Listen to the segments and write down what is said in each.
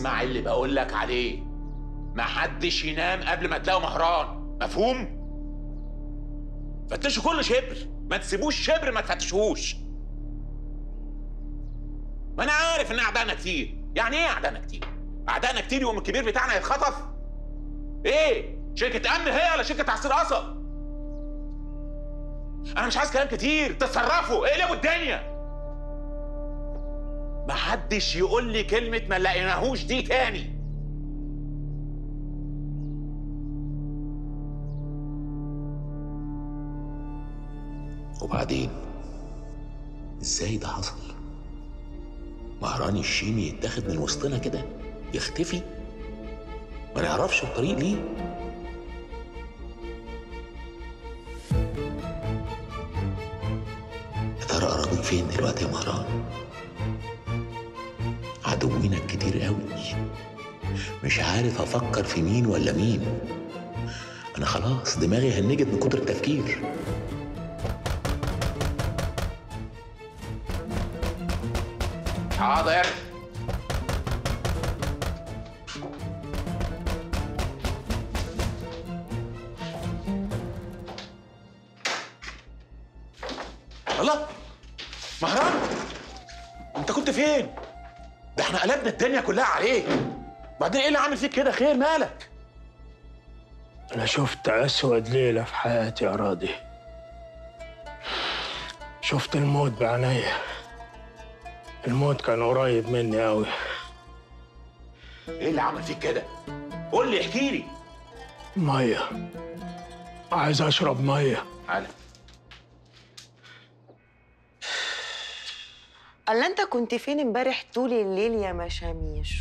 اسمع اللي بقول لك عليه محدش ينام قبل ما تلاقوا مهران مفهوم فتشوا كل شبر ما تسيبوش شبر ما تفتشوش ما انا عارف ان اعدائنا كتير يعني ايه اعدائنا كتير اعدائنا كتير يوم الكبير بتاعنا يتخطف ايه شركه امن هي ولا شركه عصير قصب انا مش عايز كلام كتير تصرفوا اقلبوا الدنيا محدش يقول لي كلمه ما لقيناهوش دي تاني وبعدين ازاي ده حصل مهران الشيمي يتاخد من وسطنا كده يختفي ما نعرفش الطريق ليه يا ترى اراضيك فين دلوقتي يا مهران عدوينا كتير قوي مش عارف افكر في مين ولا مين انا خلاص دماغي هنجت من كتر التفكير حاضر الله مهران انت كنت فين ده احنا قلبنا الدنيا كلها عليك بعدين ايه اللي عامل فيك كده خير مالك أنا شفت أسود ليلة في حياتي يا راضي شفت الموت بعينيا الموت كان قريب مني أوي ايه اللي عمل فيك كده قول لي احكي لي مية عايز أشرب مية تعالى قال انت كنت فين امبارح طول الليل يا مشاميشو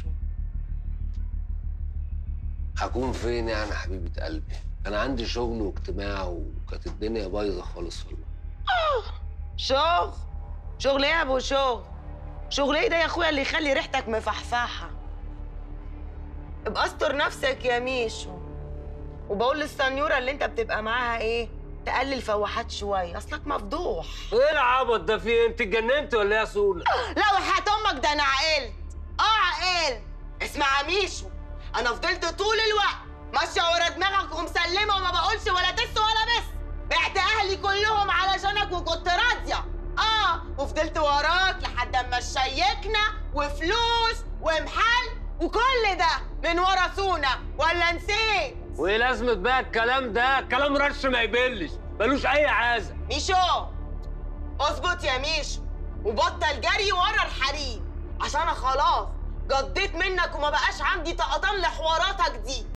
هكون فين يعني حبيبة قلبي؟ كان عندي شغل واجتماع وكانت الدنيا بايظة خالص والله شغل شغل ايه يا ابو شغل شغل ايه ده يا اخويا اللي يخلي ريحتك مفحفحه ابقى استر نفسك يا ميشو وبقول للسنيوره اللي انت بتبقى معاها ايه تقلل فواحات شويه اصلك مفضوح ايه العبط ده في إيه؟ انت اتجننت ولا ايه يا سونا؟ لا وحياة امك ده انا عقلت اه عقلت اسمع يا ميشو انا فضلت طول الوقت ماشيه ورا دماغك ومسلمه وما بقولش ولا تس ولا بس بعت اهلي كلهم علشانك وكنت راضيه اه وفضلت وراك لحد اما شيكنا وفلوس ومحل وكل ده من ورا سونا ولا نسيت وايه لازمة بقى الكلام ده؟ كلام رش ما يبلش ملوش أي عازة ميشو اظبط يا ميشو وبطل جري ورا الحريم عشان انا خلاص قضيت منك وما بقاش عندي طقطان لحواراتك دي